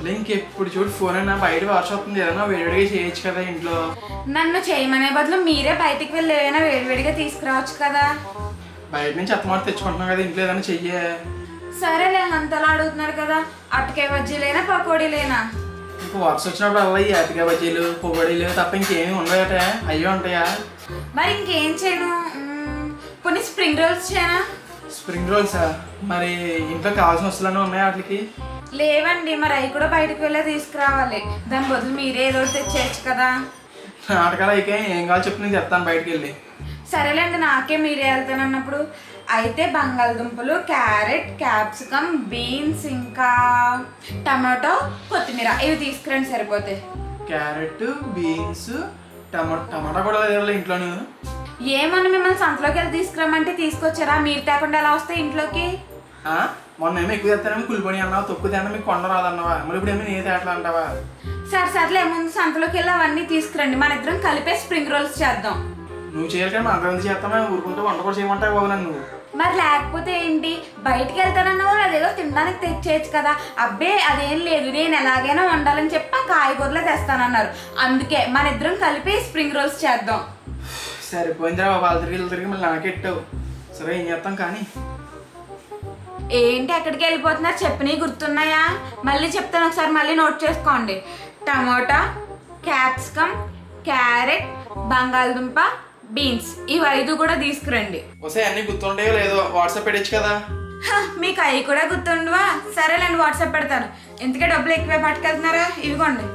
అసలు ఇంకెప్పుడు చూడు ఫోన్ అయినా బయట వర్షం వస్తుంది ఏదైనా వేడిగా చేయొచ్చు కదా ఇంట్లో నన్ను చేయమనే బదులు మీరే బయటికి వెళ్ళి ఏమైనా వేడివేడిగా తీసుకురావచ్చు కదా బయట నుంచి అత్తమాట తెచ్చుకుంటున్నాం కదా ఇంట్లో ఏదైనా చెయ్యే సరేలే అంతలా అడుగుతున్నారు కదా అటుకాయ బజ్జీలేనా పకోడీలేనా ఇంకా వర్షం వచ్చినప్పుడు అలా ఈ అతిగా బజ్జీలు పొగడీలు తప్ప ఇంకేమీ ఉండవట అయ్యే ఉంటాయా మరి ఇంకేం చేయను మ్మ్, కొన్ని స్ప్రింగ్ రోల్స్ చేయనా స్ప్రింగ్ రోల్సా మరి ఇంట్లో కావాల్సిన వస్తువులన్నీ ఉన్నాయా వాటికి లేవండి మరి అవి కూడా బయటకు వెళ్ళే తీసుకురావాలి దాని బదులు మీరే ఏదో ఒకటి తెచ్చేయచ్చు కదా నాటకాలు అయితే ఏం కావాలో చెప్పి నేను చెప్తాను బయటకు వెళ్ళి సరేలేండి నాకే మీరే వెళ్తానన్నప్పుడు అయితే బంగాళదుంపలు క్యారెట్ క్యాప్సికమ్ బీన్స్ ఇంకా టమాటో కొత్తిమీర ఇవి తీసుకురండి సరిపోతాయి క్యారెట్ బీన్స్ టమాటా టమాటా కూడా లేదు ఇంట్లోను ఏమన్నా మిమ్మల్ని సంతలోకి వెళ్ళి తీసుకురమ్మంటే తీసుకొచ్చారా మీరు తేకుండా ఎలా వస్తాయి ఇంట్లోకి ఆ? మొన్న ఏమో ఎక్కువ తెస్తానేమో కులిపోయి అన్నావు తక్కువ తిన్నా మీకు కొండ రాదన్నావా మరి ఇప్పుడు ఏమో నేను తేటలా అంటావా సరే సర్లే ముందు సంతలోకి వెళ్ళి అవన్నీ తీసుకురండి మన ఇద్దరం కలిపే స్ప్రింగ్ రోల్స్ చేద్దాం నువ్వు చేయాలి కానీ మన గురించి చేస్తామా ఊరుకుంటే వంట కూడా చేయమంటావు బాబు నన్ను నువ్వు మరి లేకపోతే ఏంటి బయటికి వెళ్తానన్న వాళ్ళు అదేదో తినడానికి తెచ్చేయచ్చు కదా అబ్బే అదేం లేదు నేను ఎలాగైనా వండాలని చెప్పి ఆ కాయగూరలే తెస్తానన్నారు అందుకే మన ఇద్దరం కలిపి స్ప్రింగ్ రోల్స్ చేద్దాం సరిపోయిందిరా బాబు వాళ్ళ తిరిగి వీళ్ళ తిరిగి మళ్ళీ నాకెట్టావు సరే ఏం చేస్తాం కానీ ఏంటి ఎక్కడికి వెళ్ళిపోతున్నారు చెప్పినవి గుర్తున్నాయా మళ్ళీ చెప్తాను ఒకసారి మళ్ళీ నోట్ చేసుకోండి టమోటా క్యాప్సికమ్ క్యారెట్ బంగాళదుంప బీన్స్ ఇవి ఐదు కూడా తీసుకురండి వస్తే అన్నీ గుర్తుంటాయో లేదో వాట్సాప్ పెట్టచ్చు కదా హ, మీకు అవి కూడా గుర్తుండవా సరేలేండి వాట్సాప్ పెడతాను ఎందుకే డబ్బులు ఎక్కువే పట్టుకెళ్తున్నారా ఇదిగోండి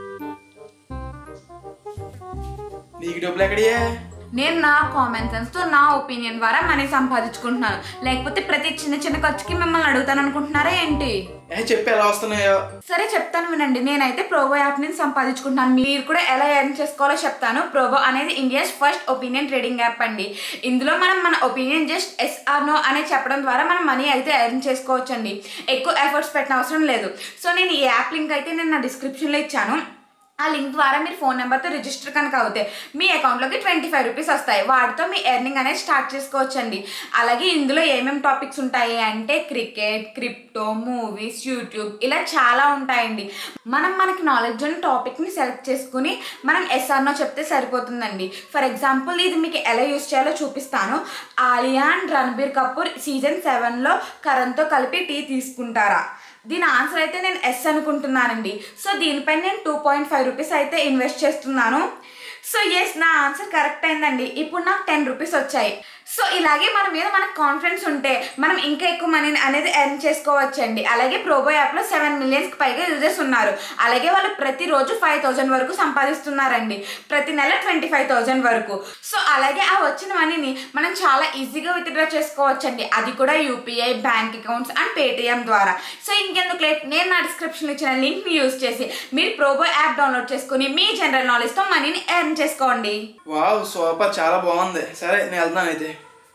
నీకు డబ్బులు ఎక్కడియే నేను నా కామన్ సెన్స్ తో నా ఒపీనియన్ ద్వారా మనీ సంపాదించుకుంటున్నాను లేకపోతే ప్రతి చిన్న చిన్న ఖర్చుకి మిమ్మల్ని అడుగుతాను అనుకుంటున్నారా ఏంటి ఏ చెప్పి ఎలా వస్తున్నాయో సరే చెప్తాను వినండి నేనైతే ప్రోబో యాప్ నుంచి సంపాదించుకుంటున్నాను మీరు కూడా ఎలా ఎర్న్ చేసుకోవాలో చెప్తాను ప్రోబో అనేది India's first opinion trading app అండి ఇందులో మనం మన opinion just yes or no అనే చెప్పడం ద్వారా మనం మనీ అయితే ఎర్న్ చేసుకోవచ్చండి ఎక్కువ ఎఫర్ట్స్ పెట్టిన అవసరం లేదు సో నేను ఈ యాప్ లింక్ అయితే నేను నా డిస్క్రిప్షన్లో ఇచ్చాను ఆ లింక్ ద్వారా మీరు ఫోన్ నెంబర్తో రిజిస్టర్ కనుక అవుతే మీ అకౌంట్లోకి ట్వంటీ ఫైవ్ రూపీస్ వస్తాయి వాటితో మీ ఎర్నింగ్ అనేది స్టార్ట్ చేసుకోవచ్చండి అలాగే ఇందులో ఏమేమి టాపిక్స్ ఉంటాయి అంటే క్రికెట్ క్రిప్టో మూవీస్ యూట్యూబ్ ఇలా చాలా ఉంటాయండి మనం మనకి నాలెడ్జ్ ఉన్న టాపిక్ని సెలెక్ట్ చేసుకుని మనం ఎస్ఆర్నో చెప్తే సరిపోతుందండి ఫర్ ఎగ్జాంపుల్ ఇది మీకు ఎలా యూస్ చేయాలో చూపిస్తాను ఆలియా అండ్ రణబీర్ కపూర్ సీజన్ సెవెన్లో కరణ్తో కలిపి టీ తీసుకుంటారా దీని ఆన్సర్ అయితే నేను ఎస్ అనుకుంటున్నానండి సో దీనిపై నేను టూ పాయింట్ ఫైవ్ రూపీస్ అయితే ఇన్వెస్ట్ చేస్తున్నాను సో ఎస్ నా ఆన్సర్ కరెక్ట్ అయిందండి ఇప్పుడు నాకు టెన్ రూపీస్ వచ్చాయి సో ఇలాగే మన మీద మనకు కాన్ఫిడెన్స్ ఉంటే మనం ఇంకా ఎక్కువ మనీని అనేది ఎర్న్ చేసుకోవచ్చండి అలాగే ప్రోబో యాప్లో సెవెన్ మిలియన్స్కి పైగా యూజర్స్ ఉన్నారు అలాగే వాళ్ళు ప్రతిరోజు ఫైవ్ థౌజండ్ వరకు సంపాదిస్తున్నారండి ప్రతి నెల ట్వంటీ ఫైవ్ థౌజండ్ వరకు సో అలాగే ఆ వచ్చిన మనీని మనం చాలా ఈజీగా విత్డ్రా చేసుకోవచ్చండి అది కూడా UPI bank accounts and Paytm ద్వారా సో ఇంకెందుకు లేట్ నేను నా డిస్క్రిప్షన్ ఇచ్చిన లింక్ని యూజ్ చేసి మీరు ప్రోబో యాప్ డౌన్లోడ్ చేసుకుని మీ జనరల్ నాలెడ్జ్తో మనీని ఎర్న్ చేసుకోండి వావ్ సూపర్ చాలా బాగుంది సరే నేను వెళ్తున్నాను అయితే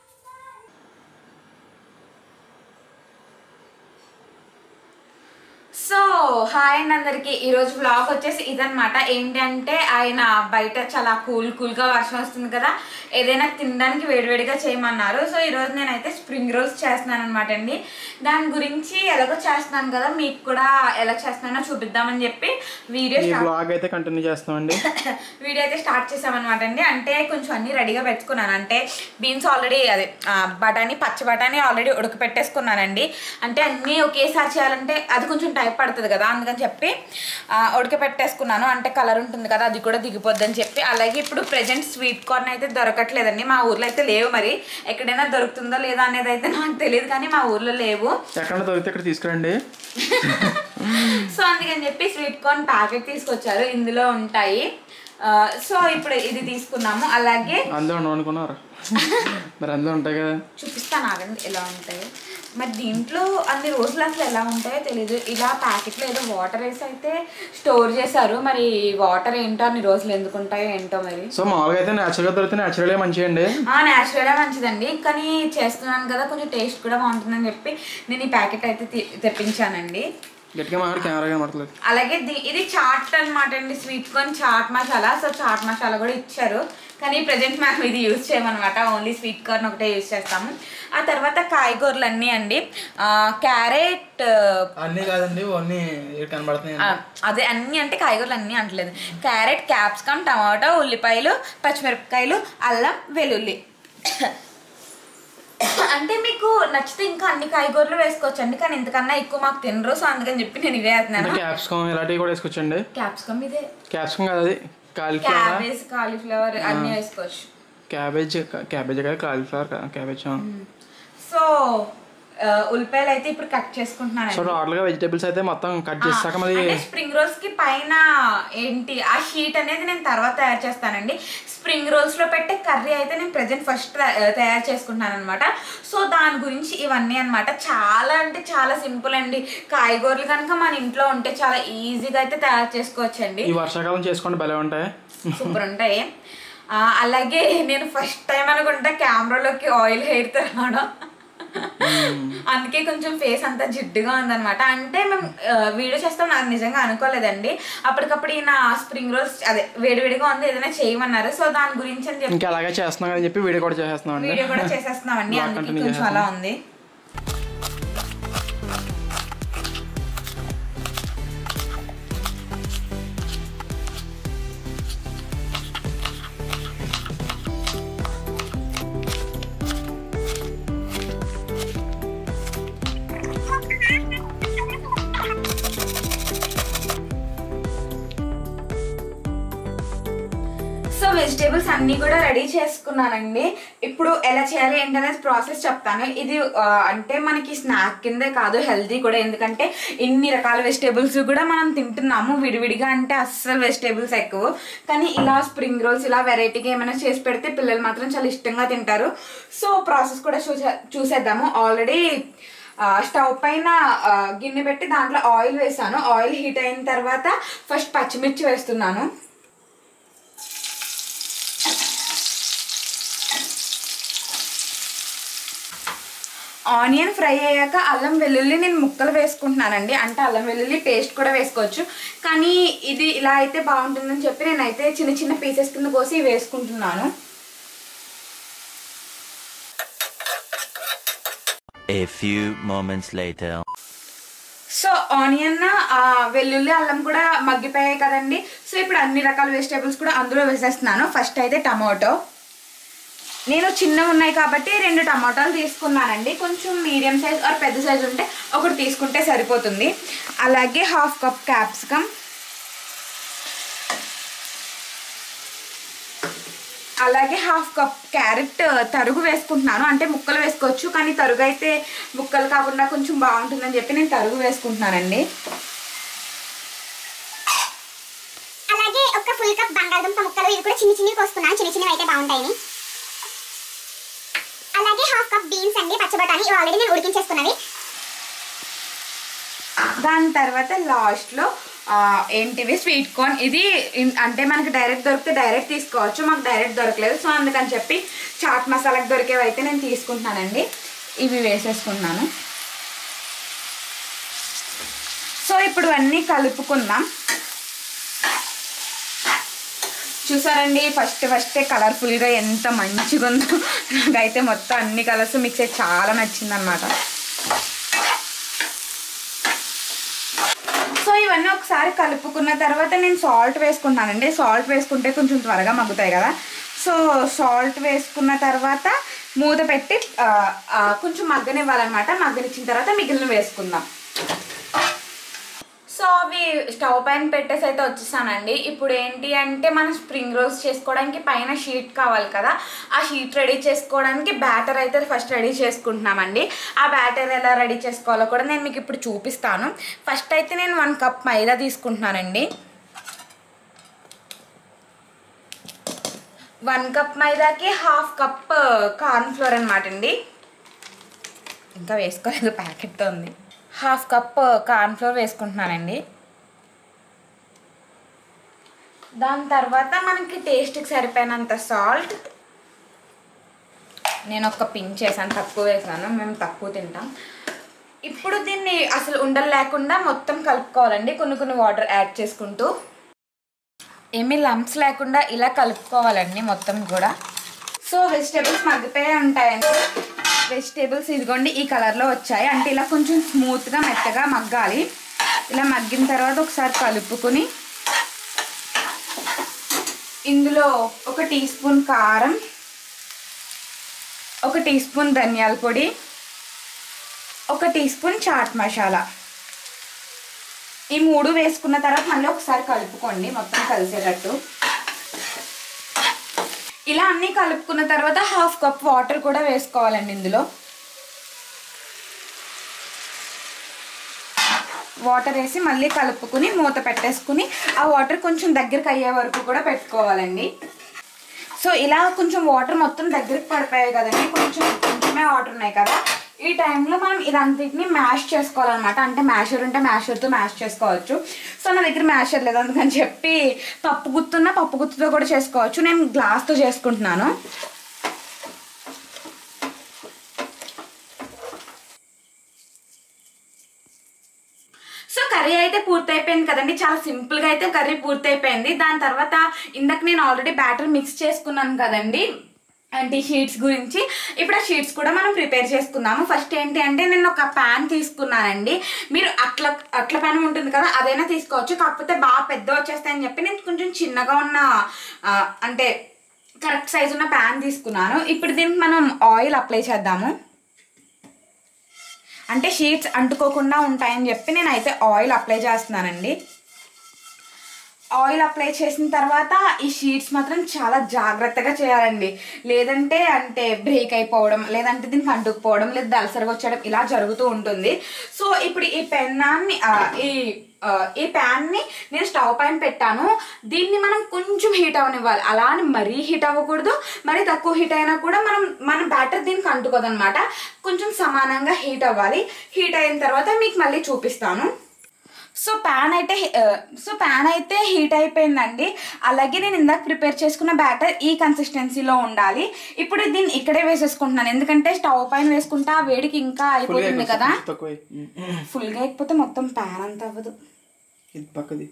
సో హాయ్ అండి అందరికి ఈరోజు వ్లాగ్ వచ్చేసి ఇదనమాట ఏంటంటే ఆయన బయట చాలా కూల్ కూల్గా వర్షం వస్తుంది కదా ఏదైనా తినడానికి వేడివేడిగా చేయమన్నారు సో ఈరోజు నేనైతే స్ప్రింగ్ రోల్స్ చేస్తున్నాను అనమాట అండి దాని గురించి ఎలాగో చేస్తున్నాను కదా మీకు కూడా ఎలా చేస్తున్నానో చూపిద్దామని చెప్పి వీడియో ఈ స్టార్ట్ బ్లాగ్ అయితే కంటిన్యూ చేస్తామండి వీడియో అయితే స్టార్ట్ చేసామన్నమాట అండి అంటే కొంచెం అన్ని రెడీగా పెట్టుకున్నాను అంటే బీన్స్ ఆల్రెడీ అదే ఆ, బఠానీ పచ్చి బఠానీ ఆల్రెడీ ఉడకపెట్టేసుకున్నానండి అంటే అన్నీ ఒకేసారి చేయాలంటే అది కొంచెం టైం పడుతుంది కదా అందుకని చెప్పి ఆ, ఉడకపెట్టేసుకున్నాను అంటే కలర్ ఉంటుంది కదా అది కూడా దిగిపోద్ది అని చెప్పి అలాగే ఇప్పుడు ప్రజెంట్ స్వీట్ కార్న్ అయితే దొరకట్లేదండి మా ఊర్లో అయితే లేవు మరి ఎక్కడైనా దొరుకుతుందో లేదా అనేది అయితే నాకు తెలియదు కానీ మా ఊర్లో లేవు ఎక్కడ దొరికితే ఇక్కడ తీసుకురండి సో అందుకని చెప్పి స్వీట్ కార్న్ ప్యాకెట్ తీసుకొచ్చారు ఇందులో ఉంటాయి ఆ, సో ఇప్పుడు ఇది తీసుకున్నాము అలాగే అందులో ఉండవు అనుకున్నారు మరి అందులో ఉంటాయి కదా చూపిస్తాను ఆగండి ఎలా ఉంటాయో మరి దీంట్లో అన్ని రోజులు అసలు ఎలా ఉంటాయో తెలియదు ఇలా ప్యాకెట్లో ఏదో వాటర్ వేసి అయితే స్టోర్ చేశారు మరి వాటర్ ఏంటో అన్ని రోజులు ఎందుకు ఉంటాయో ఏంటో మరి సో మామూలుగా అయితే న్యాచురల్గా దొరికితే న్యాచురలే మంచిగా ఆ న్యాచురల్గా మంచిదండి కానీ చేస్తున్నాను కదా కొంచెం టేస్ట్ కూడా బాగుంటుందని చెప్పి నేను ఈ ప్యాకెట్ అయితే తీ- తెప్పించానండి గట్టిగా మాట్లాడి కెమెరా కనబడట్లేదు అలాగే ది- ఇది చాట్ అన్నమాట అండి sweet corn chaat masala so chaat masala కూడా ఇచ్చారు కానీ ప్రజెంట్ మనం ఇది యూజ్ చేయమన్నమాట ఓన్లీ స్వీట్ కార్న్ ఒకటే యూజ్ చేస్తాము ఆ తర్వాత కాయగూరలు అన్నీ అండి ఆ, క్యారెట్ అన్నీ కాదండి ఓన్లీ కనబడుతున్నాయి ఆ, అదే అన్నీ అంటే కాయగూరలు అన్నీ అంటలేదు క్యారెట్ క్యాప్సికమ్ టమాటో ఉల్లిపాయలు పచ్చిమిరపకాయలు అల్లం వెల్లుల్లి అంటే మీకు నచ్చితే ఇంకా అన్ని కాయగూరలు వేసుకోవచ్చు అండి కానీ ఇంతకన్నా ఎక్కువ మాకు తినరు సో అందుకని చెప్పి నేను ఇవే అంటే వేస్తున్నాను క్యాప్సికమ్ ఇలాంటివి కూడా వేసుకోవచ్చండి క్యాప్సికమ్ ఇదే క్యాప్సికమ్ కాదు అది కాలీఫ్లవర్ క్యాబేజ్ కాలీఫ్లవర్ అన్నీ వేసుకోవచ్చు క్యాబేజ్ క్యాబేజ్ కదా కాలీఫ్లవర్ క్యాబేజ్ సో ఆ, ఉల్లిపాయలు అయితే ఇప్పుడు కట్ చేసుకుంటున్నాను సో టోటల్గా వెజిటేబుల్స్ అయితే మొత్తం కట్ చేసాక మళ్ళీ అంటే స్ప్రింగ్ రోల్స్ కి పైన ఏంటి ఆ షీట్ అనేది నేను తర్వాత తయారు చేస్తానండి స్ప్రింగ్ రోల్స్ లో పెట్టే కర్రీ అయితే నేను ప్రెజెంట్ ఫస్ట్ తయారు చేసుకుంటున్నాను అనమాట సో దాని గురించి ఇవన్నీ అన్నమాట చాలా అంటే చాలా సింపుల్ అండి కాయగూరలు కనుక మన ఇంట్లో ఉంటే చాలా ఈజీగా అయితే తయారు చేసుకోవచ్చండి ఈ వర్షాకాలం చేసుకోండి భలే ఉంటాయి సూపర్ ఉంటాయి ఆ, అలాగే నేను ఫస్ట్ టైం అనుకుంటా కెమెరాలోకి ఆయిల్ హెయిర్ రావడం అందుకే కొంచెం ఫేస్ అంతా జిడ్డుగా ఉందన్నమాట అంటే మేము ఆ, వీడియో చేస్తాం నాకు నిజంగా అనుకోలేదండి అప్పటికప్పుడు ఈయన స్ప్రింగ్ రోల్స్ అదే వేడివేడిగా ఉంది ఏదైనా చేయమన్నారు సో దాని గురించి అని చెప్పి ఇంకా అలాగే చేస్తున్నాం అని చెప్పి వీడియో కూడా చేసేస్తున్నాం అండి వీడియో కూడా చేసేస్తున్నామండి Vlog అందుకే continue కొంచెం అలా ఉంది సో వెజిటేబుల్స్ అన్ని కూడా రెడీ చేసుకున్నానండి ఇప్పుడు ఎలా చేయాలి ఏంటనేది ప్రాసెస్ చెప్తాను ఇది ఆ, అంటే మనకి స్నాక్ కిందే కాదు హెల్తీ కూడా ఎందుకంటే ఇన్ని రకాల వెజిటేబుల్స్ కూడా మనం తింటున్నాము విడివిడిగా అంటే అస్సలు వెజిటేబుల్స్ ఎక్కువ కానీ ఇలా స్ప్రింగ్ రోల్స్ ఇలా వెరైటీగా ఏమైనా చేసి పెడితే పిల్లలు మాత్రం చాలా ఇష్టంగా తింటారు సో ప్రాసెస్ కూడా చూసే చూసేద్దాము ఆల్రెడీ స్టవ్ పైన ఆ, గిన్నె పెట్టి దాంట్లో ఆయిల్ వేసాను ఆయిల్ హీట్ అయిన తర్వాత ఫస్ట్ పచ్చిమిర్చి వేస్తున్నాను ఆనియన్ ఫ్రై అయ్యాక అల్లం వెల్లుల్లి నేను ముక్కలు వేసుకుంటున్నానండి అంటే అల్లం వెల్లుల్లి పేస్ట్ కూడా వేసుకోవచ్చు కానీ ఇది ఇలా అయితే బాగుంటుందని చెప్పి నేనైతే చిన్న చిన్న పీసెస్ కింద కోసి వేసుకుంటున్నాను A few moments later. So onion ఆ, వెల్లుల్లి అల్లం కూడా మగ్గిపోయాయి కదండి సో ఇప్పుడు అన్ని రకాల వెజిటేబుల్స్ కూడా అందులో వేసేస్తున్నాను ఫస్ట్ అయితే టమాటో నేను చిన్నవి ఉన్నాయి కాబట్టి రెండు టమాటాలు తీసుకున్నానండి కొంచెం మీడియం సైజ్ ఆర్ పెద్ద సైజ్ ఉంటే ఒకటి తీసుకుంటే సరిపోతుంది అలాగే హాఫ్ కప్ క్యాప్సికమ్ అలాగే హాఫ్ కప్ క్యారెట్ తరుగు వేసుకుంటున్నాను అంటే ముక్కలు వేసుకోవచ్చు కానీ తరుగు అయితే ముక్కలు కాకుండా కొంచెం బాగుంటుందని చెప్పి నేను తరుగు వేసుకుంటున్నానండి అలాగే ఒక ఫుల్ కప్ బంగాళదుంప ముక్కలు ఇవి కూడా చిన్న చిన్నవి కోసుకున్నాను చిన్న చిన్నవి అయితే బాగుంటాయని అలాగే హాఫ్ కప్ బీన్స్ అండి పచ్చబటాని ఇవి ఆల్రెడీ నేను ఉడికించేసుకున్నవి దాని తర్వాత లాస్ట్లో ఆ, ఏంటివి స్వీట్ కార్న్ ఇది ఇన్- అంటే మనకి డైరెక్ట్ దొరికితే డైరెక్ట్ తీసుకోవచ్చు మాకు డైరెక్ట్ దొరకలేదు సో అందుకని చెప్పి చాట్ మసాలాకి దొరికేవి అయితే నేను తీసుకుంటున్నానండి ఇవి వేసేసుకున్నాను సో ఇప్పుడు అన్నీ కలుపుకుందాం చూసారండి ఫస్ట్ ఫస్ట్ కలర్ఫుల్గా ఎంత మంచిగా ఉందో నాకైతే మొత్తం అన్ని కలర్స్ మిక్స్ అయ్యి చాలా నచ్చింది అనమాట సో ఇవన్నీ ఒకసారి కలుపుకున్న తర్వాత నేను సాల్ట్ వేసుకున్నానండి సాల్ట్ వేసుకుంటే కొంచెం త్వరగా మగ్గుతాయి కదా సో సాల్ట్ వేసుకున్న తర్వాత మూత పెట్టి ఆ, ఆ, కొంచెం మగ్గనివ్వాలన్నమాట మగ్గనిచ్చిన తర్వాత మిగిలిన వేసుకుందాం సో అవి స్టవ్ పైన పెట్టేసి అయితే వచ్చేసానండి ఇప్పుడు ఏంటి అంటే మనం స్ప్రింగ్ రోల్స్ చేసుకోవడానికి పైన షీట్ కావాలి కదా ఆ షీట్ రెడీ చేసుకోవడానికి బ్యాటర్ అయితే ఫస్ట్ రెడీ చేసుకుంటున్నామండి ఆ బ్యాటర్ ఎలా రెడీ చేసుకోవాలో కూడా నేను మీకు ఇప్పుడు చూపిస్తాను ఫస్ట్ అయితే నేను వన్ కప్ మైదా తీసుకుంటున్నానండి వన్ కప్ మైదాకి హాఫ్ కప్ కార్న్ ఫ్లోర్ అనమాట అండి ఇంకా వేసుకోలేదు ప్యాకెట్తో ఉంది హాఫ్ కప్ కార్న్ ఫ్లోర్ వేసుకుంటున్నానండి దాని తర్వాత మనకి టేస్ట్కి సరిపోయినంత సాల్ట్ నేను ఒక పింక్ చేశాను తక్కువ వేసాను మేము తక్కువ తింటాం ఇప్పుడు దీన్ని అసలు ఉండలు లేకుండా మొత్తం కలుపుకోవాలండి కొన్ని కొన్ని వాటర్ యాడ్ చేసుకుంటూ ఏమీ లంప్స్ లేకుండా ఇలా కలుపుకోవాలండి మొత్తం కూడా సో వెజిటేబుల్స్ మగ్గిపోయి ఉంటాయండి వెజిటేబుల్స్ ఇదిగోండి ఈ కలర్లో వచ్చాయి అంటే ఇలా కొంచెం స్మూత్గా మెత్తగా మగ్గాలి ఇలా మగ్గిన తర్వాత ఒకసారి కలుపుకొని ఇందులో ఒక టీ స్పూన్ కారం ఒక టీ స్పూన్ ధనియాల పొడి ఒక టీ స్పూన్ చాట్ మసాలా ఈ మూడు వేసుకున్న తర్వాత మళ్ళీ ఒకసారి కలుపుకోండి మొత్తం కలిసేటట్టు ఇలా అన్నీ కలుపుకున్న తర్వాత హాఫ్ కప్ వాటర్ కూడా వేసుకోవాలండి ఇందులో వాటర్ వేసి మళ్ళీ కలుపుకుని మూత పెట్టేసుకుని ఆ వాటర్ కొంచెం దగ్గరికి అయ్యే వరకు కూడా పెట్టుకోవాలండి సో ఇలా కొంచెం వాటర్ మొత్తం దగ్గరికి పడిపోయాయి కదండి కొంచెం కొంచెమే వాటర్ ఉన్నాయి కదా ఈ టైంలో మనం ఇదంతటిని మ్యాష్ చేసుకోవాలన్నమాట అంటే మ్యాషర్ ఉంటే మ్యాషర్తో మ్యాష్ చేసుకోవచ్చు సో నా దగ్గర మ్యాషర్ లేదు అందుకని చెప్పి పప్పు గుత్తున్న పప్పు గుత్తుతో కూడా చేసుకోవచ్చు నేను గ్లాస్తో చేసుకుంటున్నాను సో కర్రీ అయితే పూర్తయిపోయింది కదండి చాలా సింపుల్గా అయితే కర్రీ పూర్తయిపోయింది దాని తర్వాత ఇందాక నేను ఆల్రెడీ బ్యాటర్ మిక్స్ చేసుకున్నాను కదండి అంటే షీట్స్ గురించి ఇప్పుడు ఆ షీట్స్ కూడా మనం ప్రిపేర్ చేసుకుందాము ఫస్ట్ ఏంటి అంటే నేను ఒక ప్యాన్ తీసుకున్నానండి మీరు అట్ల అట్ల ప్యాన్ ఉంటుంది కదా అదైనా తీసుకోవచ్చు కాకపోతే బాగా పెద్ద వచ్చేస్తాయని చెప్పి నేను కొంచెం చిన్నగా ఉన్న ఆ, అంటే కరెక్ట్ సైజ్ ఉన్న ప్యాన్ తీసుకున్నాను ఇప్పుడు దీనికి మనం ఆయిల్ అప్లై చేద్దాము అంటే షీట్స్ అంటుకోకుండా ఉంటాయని చెప్పి నేనైతే ఆయిల్ అప్లై చేస్తున్నానండి ఆయిల్ అప్లై చేసిన తర్వాత ఈ షీట్స్ మాత్రం చాలా జాగ్రత్తగా చేయాలండి లేదంటే అంటే బ్రేక్ అయిపోవడం లేదంటే దీనికి అంటుకుపోవడం లేదా దలసరిగా వచ్చేయడం ఇలా జరుగుతూ ఉంటుంది సో ఇప్పుడు ఈ పెన్నాన్ని ఆ, ఈ ఆ, ఈ ప్యాన్ని నేను స్టవ్ పైన పెట్టాను దీన్ని మనం కొంచెం హీట్ అవనివ్వాలి అలా అని మరీ హీట్ అవ్వకూడదు మరీ తక్కువ హీట్ అయినా కూడా మనం మన బ్యాటర్ దీనికి అంటుకోదనమాట కొంచెం సమానంగా హీట్ అవ్వాలి హీట్ అయిన తర్వాత మీకు మళ్ళీ చూపిస్తాను సో ప్యాన్ అయితే ఆ, సో ప్యాన్ అయితే హీట్ అయిపోయిందండి అలాగే నేను ఇందాక ప్రిపేర్ చేసుకున్న బ్యాటర్ ఈ కన్సిస్టెన్సీలో ఉండాలి ఇప్పుడు దీన్ని ఇక్కడే వేసేసుకుంటున్నాను ఎందుకంటే స్టవ్ పైన వేసుకుంటే ఆ వేడికి ఇంకా అయిపోతుంది కదా తక్కువ ఫుల్గా అయిపోతే మొత్తం ప్యాన్ అంతా అవ్వదు ఇది పక్కది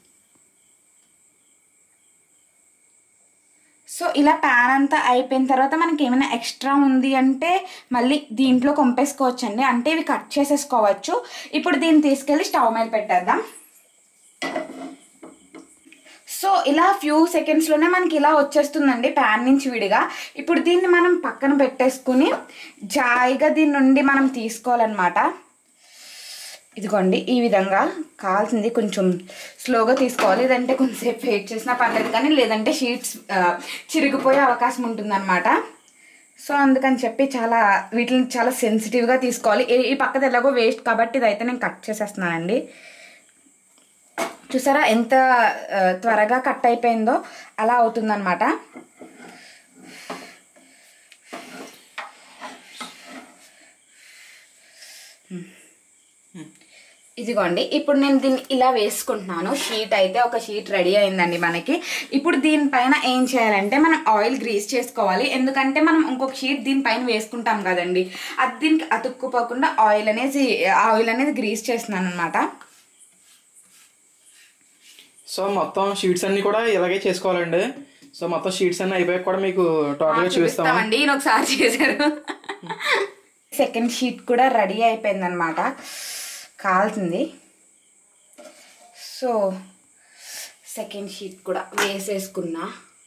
సో ఇలా ప్యాన్ అంతా అయిపోయిన తర్వాత మనకి ఏమైనా ఎక్స్ట్రా ఉంది అంటే మళ్ళీ దీంట్లో కొంపేసుకోవచ్చు అండి అంటే ఇవి కట్ చేసేసుకోవచ్చు ఇప్పుడు దీన్ని తీసుకెళ్ళి స్టవ్ మీద పెట్టేద్దాం సో ఇలా ఫ్యూ సెకండ్స్లోనే మనకి ఇలా వచ్చేస్తుందండి ప్యాన్ నుంచి విడిగా ఇప్పుడు దీన్ని మనం పక్కన పెట్టేసుకుని జాయిగా దీని నుండి మనం తీసుకోవాలన్నమాట ఇదిగోండి ఈ విధంగా కావాల్సింది కొంచెం స్లోగా తీసుకోవాలి లేదంటే కొంచెంసేపు వెయిట్ చేసినా పర్లేదు కానీ లేదంటే షీట్స్ చిరిగిపోయే అవకాశం ఉంటుందన్నమాట సో అందుకని చెప్పి చాలా వీటిని చాలా సెన్సిటివ్గా తీసుకోవాలి ఈ- ఈ పక్కది ఎలాగో వేస్ట్ కాబట్టి ఇదైతే నేను కట్ చేసేస్తున్నానండి చూసారా ఎంత ఆ, త్వరగా కట్ అయిపోయిందో అలా అవుతుందన్నమాట ఇదిగోండి ఇప్పుడు నేను దీన్ని ఇలా వేసుకుంటున్నాను షీట్ అయితే ఒక షీట్ రెడీ అయిందండి మనకి ఇప్పుడు దీనిపైన ఏం చేయాలంటే మనం ఆయిల్ గ్రీస్ చేసుకోవాలి ఎందుకంటే మనం ఇంకొక షీట్ దీనిపైన వేసుకుంటాం కదండి అది దీనికి అతుక్కుపోకుండా ఆయిల్ అనేది ఆయిల్ అనేది గ్రీస్ చేస్తున్నాను అనమాట సో మొత్తం షీట్స్ అన్ని కూడా ఇలాగే చేసుకోవాలండి సో మొత్తం షీట్స్ అన్ని అయిపోయాక కూడా మీకు టోటల్ గా చూపిస్తాము చూపిస్తామండి ఈయన ఒకసారి చేశారు సెకండ్ షీట్ కూడా రెడీ అయిపోయింది అనమాట కాల్సింది సో సెకండ్ షీట్ కూడా వేసేసుకున్నా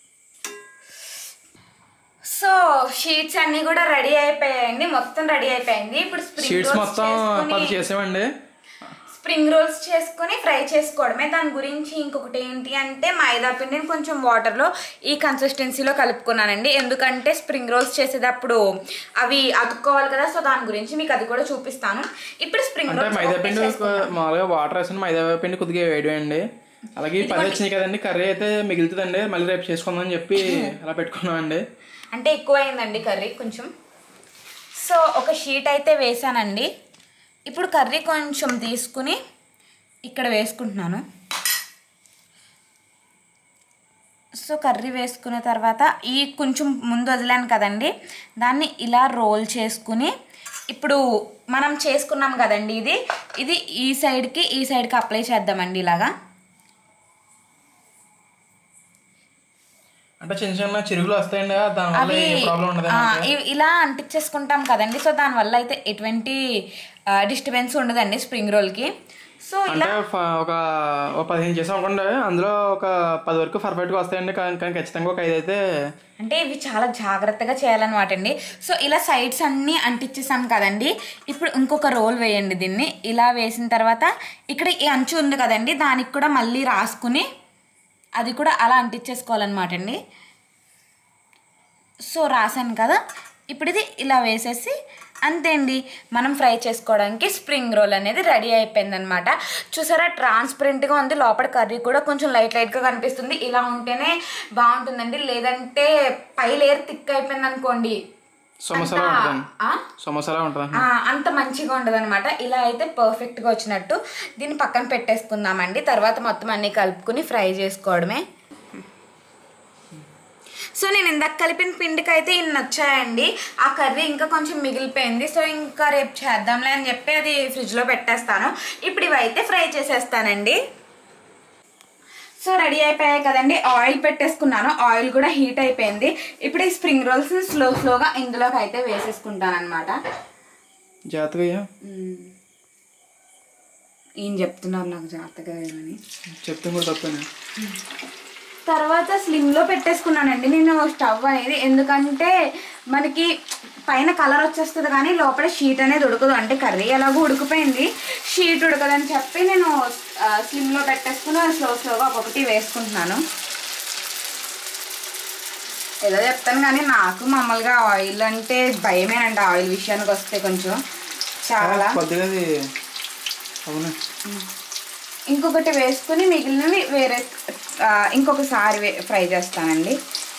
సో షీట్స్ అన్ని కూడా రెడీ అయిపోయాయండి మొత్తం రెడీ అయిపోయింది ఇప్పుడు స్ప్రింగ్ షీట్స్ రోల్స్ మొత్తం పది చేసుకుని చేసామండి స్ప్రింగ్ రోల్స్ చేసుకొని ఫ్రై చేసుకోవడమే దాని గురించి ఇంకొకటి ఏంటి అంటే మైదా పిండిని కొంచెం వాటర్లో ఈ కన్సిస్టెన్సీలో కలుపుకున్నానండి ఎందుకంటే స్ప్రింగ్ రోల్స్ చేసేటప్పుడు అవి అతుక్కోవాలి కదా సో దాని గురించి మీకు అది కూడా చూపిస్తాను ఇప్పుడు స్ప్రింగ్ అంటే రోల్స్ మైదా ఓపెన్ పిండి చేసుకుందాం. మామూలుగా వాటర్ వేసిన మైదా పిండి కొద్దిగా వేయండి అలాగే ఈ పది వచ్చినాయి కదండి కర్రీ అయితే మిగులుతుందండి మళ్ళీ రేపు చేసుకుందాం అని చెప్పి అలా పెట్టుకున్నామండి అంటే ఎక్కువ అయిందండి కర్రీ కొంచెం సో ఒక షీట్ అయితే వేసానండి ఇప్పుడు కర్రీ కొంచెం తీసుకుని ఇక్కడ వేసుకుంటున్నాను సో కర్రీ వేసుకున్న తర్వాత ఈ కొంచెం ముందు వదిలాను కదండి దాన్ని ఇలా రోల్ చేసుకుని ఇప్పుడు మనం చేసుకున్నాం కదండి ఇది ఇది ఈ సైడ్కి ఈ సైడ్కి అప్లై చేద్దామండి ఇలాగా అంటే చిన్న చిన్న చిరుగులు వస్తాయండి దానివల్ల అవి ఏ ప్రాబ్లం ఉండదు ఆ, ఇవి ఇలా అంటించేసుకుంటాం కదండి సో దానివల్ల అయితే ఎటువంటి డిస్టర్బెన్స్ ఉండదండి స్ప్రింగ్ రోల్కి సో ఇలా అంటే ఫ- ఒక ఒక పదిహేను చేసాం అనుకోండి అందులో ఒక పది వరకు పర్ఫెక్ట్గా వస్తాయండి కానీ కానీ ఖచ్చితంగా ఒక ఐదు అయితే అంటే ఇవి చాలా జాగ్రత్తగా చేయాలన్నమాట అండి సో ఇలా సైడ్స్ అన్నీ అంటించేసాం కదండి ఇప్పుడు ఇంకొక రోల్ వేయండి దీన్ని ఇలా వేసిన తర్వాత ఇక్కడ ఈ అంచు ఉంది కదండి దానికి కూడా మళ్ళీ రాసుకుని అది కూడా అలా అంటించేసుకోవాలన్నమాట అండి సో రాశాను కదా ఇప్పుడు ఇది ఇలా వేసేసి అంతే అండి మనం ఫ్రై చేసుకోవడానికి స్ప్రింగ్ రోల్ అనేది రెడీ అయిపోయింది అనమాట చూసారా ట్రాన్స్పరెంట్గా ఉంది లోపల కర్రీ కూడా కొంచెం లైట్ లైట్గా కనిపిస్తుంది ఇలా ఉంటేనే బాగుంటుందండి లేదంటే పై లేయర్ థిక్ అయిపోయింది అనుకోండి సమోసాలా అంతా- ఉంటుందండి ఆ? సమోసాలా ఉంటుంది ఆ, అంత మంచిగా ఉండదు అనమాట ఇలా అయితే పర్ఫెక్ట్గా వచ్చినట్టు దీన్ని పక్కన పెట్టేసుకుందామండి తర్వాత మొత్తం అన్నీ కలుపుకుని ఫ్రై చేసుకోవడమే సో నేను ఇందాక కలిపిన పిండికి అయితే ఇన్ని వచ్చాయండి ఆ కర్రీ ఇంకా కొంచెం మిగిలిపోయింది సో ఇంకా రేపు చేద్దాంలే అని చెప్పి అది ఫ్రిడ్జ్లో పెట్టేస్తాను ఇప్పుడు ఇవైతే ఫ్రై చేసేస్తానండి సో రెడీ అయిపోయాయి కదండి ఆయిల్ పెట్టేసుకున్నాను ఆయిల్ కూడా హీట్ అయిపోయింది ఇప్పుడు ఈ స్ప్రింగ్ రోల్స్ స్లో స్లోగా ఇందులోకి అయితే వేసేసుకుంటాను అనమాట జాగ్రత్తగా అయ్యా. ఏం చెప్తున్నారు నాకు జాగ్రత్తగా వేయమని చెప్తే కూడా తప్పని తర్వాత స్లిమ్లో పెట్టేసుకున్నానండి నేను స్టవ్ అనేది ఎందుకంటే మనకి పైన కలర్ వచ్చేస్తుంది కానీ లోపల షీట్ అనేది ఉడకదు అంటే కర్రీ ఎలాగో ఉడికిపోయింది షీట్ ఉడకదని చెప్పి నేను ఆ, స్లిమ్లో పెట్టేసుకుని స్లో స్లోగా ఒక్కొక్కటి వేసుకుంటున్నాను ఏదో చెప్తాను కానీ నాకు మామూలుగా ఆయిల్ అంటే భయమేనండి ఆయిల్ విషయానికి వస్తే కొంచెం చాలా కొద్దిగా అది అవును ఇంకొకటి వేసుకుని మిగిలినవి వేరే ఆ, ఇంకొకసారి వే- ఫ్రై చేస్తానండి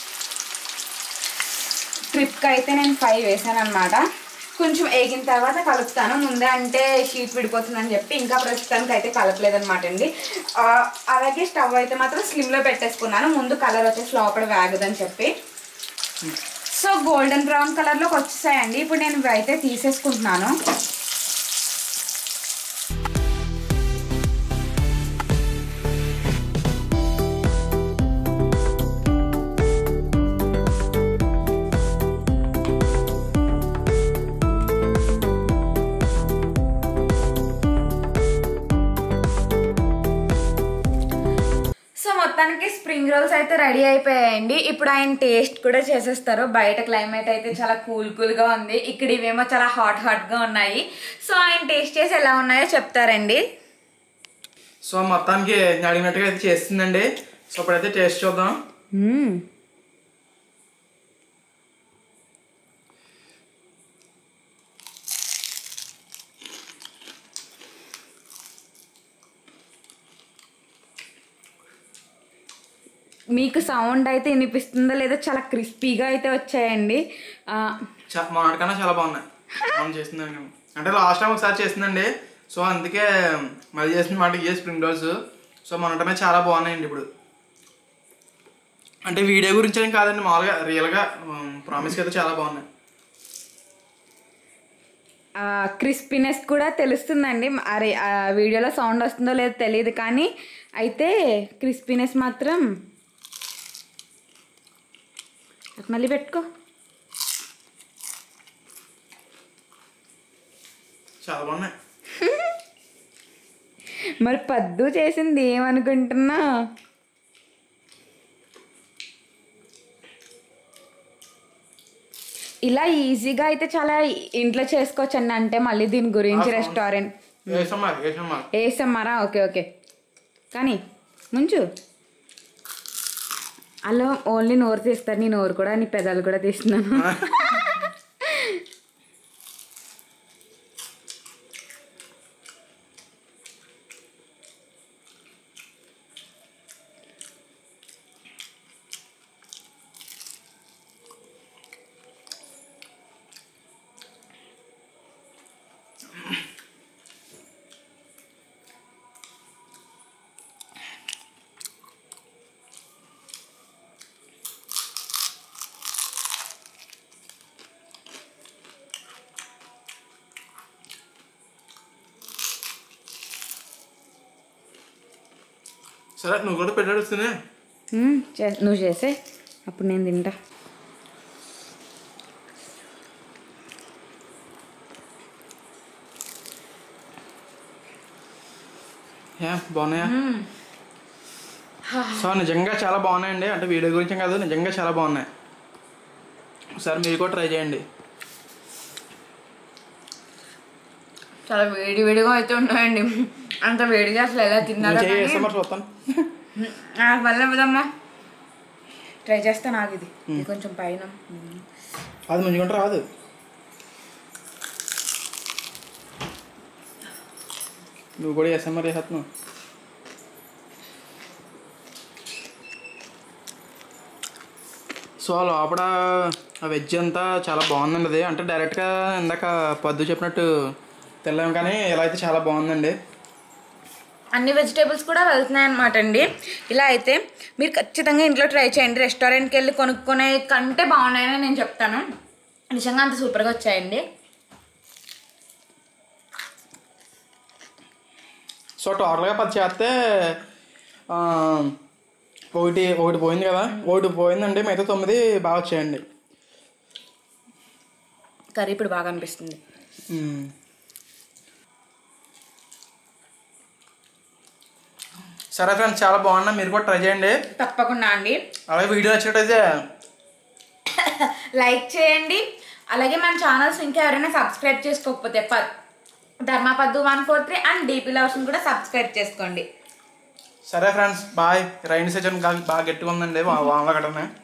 ట్రిప్కి అయితే నేను ఫ్రై వేసాను అనమాట కొంచెం వేగిన తర్వాత కలుపుతాను ముందే అంటే షీట్ విడిపోతుందని చెప్పి ఇంకా ప్రస్తుతానికి అయితే కలపలేదన్నమాట అండి ఆ, అలాగే స్టవ్ అయితే మాత్రం స్లిమ్లో పెట్టేసుకున్నాను ముందు కలర్ వచ్చేసి లోపల వేగదని చెప్పి సో గోల్డెన్ బ్రౌన్ కలర్లోకి వచ్చేసాయండి ఇప్పుడు నేను ఇవి అయితే తీసేసుకుంటున్నాను సో మొత్తానికి స్ప్రింగ్ రోల్స్ అయితే రెడీ అయిపోయాయండి ఇప్పుడు ఆయన టేస్ట్ కూడా చేసేస్తారు బయట క్లైమేట్ అయితే చాలా కూల్ కూల్గా ఉంది ఇక్కడ ఇవేమో చాలా హాట్ హాట్గా ఉన్నాయి సో ఆయన టేస్ట్ చేసి ఎలా ఉన్నాయో చెప్తారండి సో మొత్తానికి నేను అడిగినట్టుగా అయితే చేస్తుందండి సో ఇప్పుడైతే టేస్ట్ చూద్దాం మీకు సౌండ్ అయితే వినిపిస్తుందో లేదో చాలా క్రిస్పీగా అయితే వచ్చాయండి ఆ, చా- మొన్నటికన్నా చాలా బాగున్నాయి మనం చేసిందండి అంటే లాస్ట్ టైం ఒకసారి చేసిందండి సో అందుకే మళ్ళీ చేసిన మాట ఇయే స్ప్రింగ్ రోల్స్ సో మొన్నటమే చాలా బాగున్నాయండి ఇప్పుడు అంటే వీడియో గురించి ఏం కాదండి మామూలుగా రియల్గా ప్రామిస్కి అయితే చాలా బాగున్నాయి ఆ క్రిస్పీనెస్ కూడా తెలుస్తుందండి అరే ఆ వీడియోలో సౌండ్ వస్తుందో లేదో తెలియదు కానీ అయితే క్రిస్పీనెస్ మాత్రం అది మళ్ళీ పెట్టుకో చాలా బాగున్నాయి మరి పద్దు చేసింది ఏమనుకుంటున్నా ఇలా ఈజీగా అయితే చాలా ఇంట్లో చేసుకోవచ్చు అండి అంటే మళ్ళీ దీని గురించి రెస్టారెంట్ వేసమ్మా వేసమ్మా వేసమ్మారా ఓకే ఓకే కానీ ముంచు అలా ఓన్లీ నోరు తీస్తారు నీ నోరు కూడా నీ పెదాలు కూడా తీస్తున్నాను సరే నువ్వు కూడా పెట్టాడు వస్తేనే మ్మ్, చే- నువ్వు చేసే అప్పుడు నేను తింటా ఏ బాగున్నాయా సో నిజంగా చాలా బాగున్నాయండి అంటే వీడియో గురించి కాదు నిజంగా చాలా బాగున్నాయి ఒకసారి మీరు కూడా ట్రై చేయండి చాలా వేడి వేడిగా అయితే ఉన్నాయండి అంత వేడిగా అసలు ఎలా తిన్నారో నేను కానీ- చేస్తే మరి చూస్తాను ఆ, వల్ల ఇవ్వదమ్మా ట్రై చేస్తాను ఆగు ఇది ఇది కొంచెం పైన అది ముంచుకుంటే రాదు నువ్వు కూడా చేస్తాను మరి చేస్తున్నావు సో లోపల ఆ వెజ్ అంతా చాలా బాగుందండి అది అంటే డైరెక్ట్గా ఇందాక పద్దు చెప్పినట్టు తెల్లాం కానీ ఇలా అయితే చాలా బాగుందండి అన్ని వెజిటేబుల్స్ కూడా వెళ్తున్నాయి అనమాట అండి ఇలా అయితే మీరు ఖచ్చితంగా ఇంట్లో ట్రై చేయండి రెస్టారెంట్కి వెళ్ళి కొనుక్కునే కంటే బాగున్నాయని నేను చెప్తాను నిజంగా అంత సూపర్గా వచ్చాయండి సో టోటల్గా పది చేస్తే ఆ, ఒకటి ఒకటి పోయింది కదా ఒకటి పోయిందండి మిగతా తొమ్మిది బాగా వచ్చాయండి కర్రీ ఇప్పుడు బాగా అనిపిస్తుంది మ్మ్. సరే ఫ్రెండ్స్ చాలా బాగున్నా మీరు కూడా ట్రై చేయండి తప్పకుండా అండి అలాగే వీడియో నచ్చినట్టయితే లైక్ చేయండి అలాగే మన ఛానల్స్ ఇంకా ఎవరైనా సబ్స్క్రైబ్ చేసుకోకపోతే ప ధర్మపద్దు one four three and DP లవ్స్ని కూడా సబ్స్క్రైబ్ చేసుకోండి సరే ఫ్రెండ్స్ బాయ్ రైన్ సీజన్ బాగా గట్టిగా ఉందండి వా- వానలో కట్టనే